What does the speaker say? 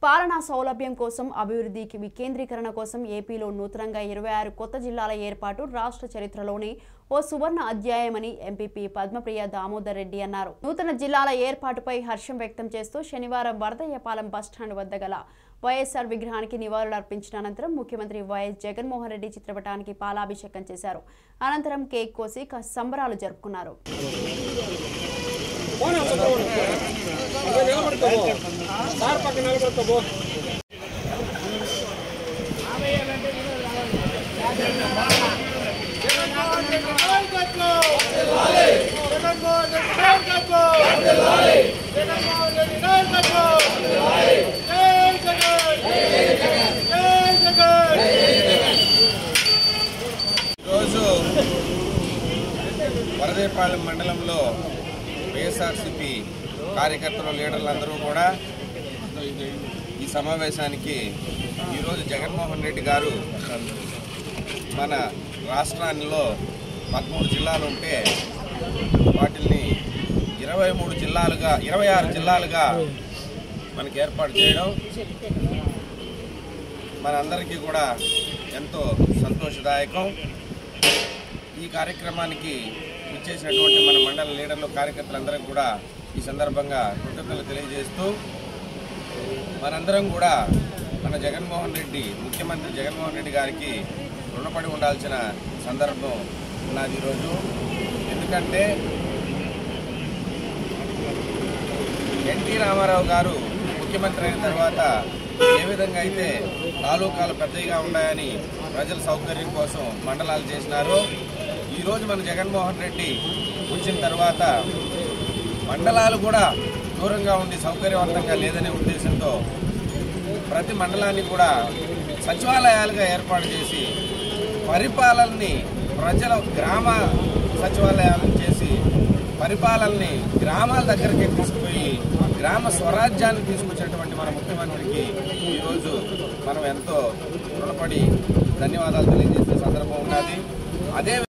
పాలనా సౌలభ్యం కోసం అభివృద్ధికి వికేంద్రీకరణ కోసం ఏపీలో నూతనంగా ఇరవై ఆరు కొత్త జిల్లాల ఏర్పాటు రాష్ట్ర చరిత్రలోనే ఓ సువర్ణ అధ్యాయమని ఎంపీపీ పద్మప్రియ దామోదర్ రెడ్డి అన్నారు నూతన జిల్లాల ఏర్పాటుపై హర్షం వ్యక్తం చేస్తూ శనివారం వరదయ్యపాలెం బస్టాండ్ వద్ద గల వైఎస్ఆర్ విగ్రహానికి నివాళులర్పించిన అనంతరం ముఖ్యమంత్రి వైఎస్ జగన్మోహన్ రెడ్డి చిత్రపటానికి పాలాభిషేకం చేశారు అనంతరం కేక్ కోసి క- సంబరాలు జరుపుకున్నారు సార్ పక్కన నిలబడతావు ఈరోజు వరదేపాలెం మండలంలో వైఎస్ఆర్సిపి కార్యకర్తలు లీడర్లందరూ కూడా ఈ సమావేశానికి ఈరోజు జగన్మోహన్ రెడ్డి గారు మన రాష్ట్రాల్లో పదమూడు జిల్లాలు ఉంటే వాటిని ఇరవై మూడు జిల్లాలుగా ఇరవై ఆరు జిల్లాలుగా మనకి ఏర్పాటు చేయడం మనందరికీ కూడా ఎంతో సంతోషదాయకం ఈ కార్యక్రమానికి ఇచ్చేసినటువంటి మన మండల లీడర్లు కార్యకర్తలందరం కూడా ఈ సందర్భంగా కృతజ్ఞతలు తెలియజేస్తూ మనందరం కూడా మన జగన్మోహన్ రెడ్డి ముఖ్యమంత్రి జగన్మోహన్ రెడ్డి గారికి రుణపడి ఉండాల్సిన సందర్భం ఉన్నది ఈరోజు ఎందుకంటే ఎన్టీ రామారావు గారు ముఖ్యమంత్రి అయిన తర్వాత ఏ విధంగా అయితే తాలూకాలు పెద్దగా ఉన్నాయని ప్రజల సౌకర్యం కోసం మండలాలు చేసినారో ఈరోజు మన జగన్మోహన్ రెడ్డి వచ్చిన తర్వాత మండలాలు కూడా దూరంగా ఉండి సౌకర్యవంతంగా లేదనే ఉద్దేశంతో ప్రతి మండలాన్ని కూడా సచివాలయాలుగా ఏర్పాటు చేసి పరిపాలనని ప్రజల గ్రామ సచివాలయాలను చేసి పరిపాలనని గ్రామాల దగ్గరికి తీసుకుపోయి గ్రామ స్వరాజ్యాన్ని తీసుకొచ్చేటువంటి మన ముఖ్యమంత్రికి ఈరోజు మనం ఎంతో రుణపడి ధన్యవాదాలు తెలియజేసే సందర్భం ఉన్నది అదే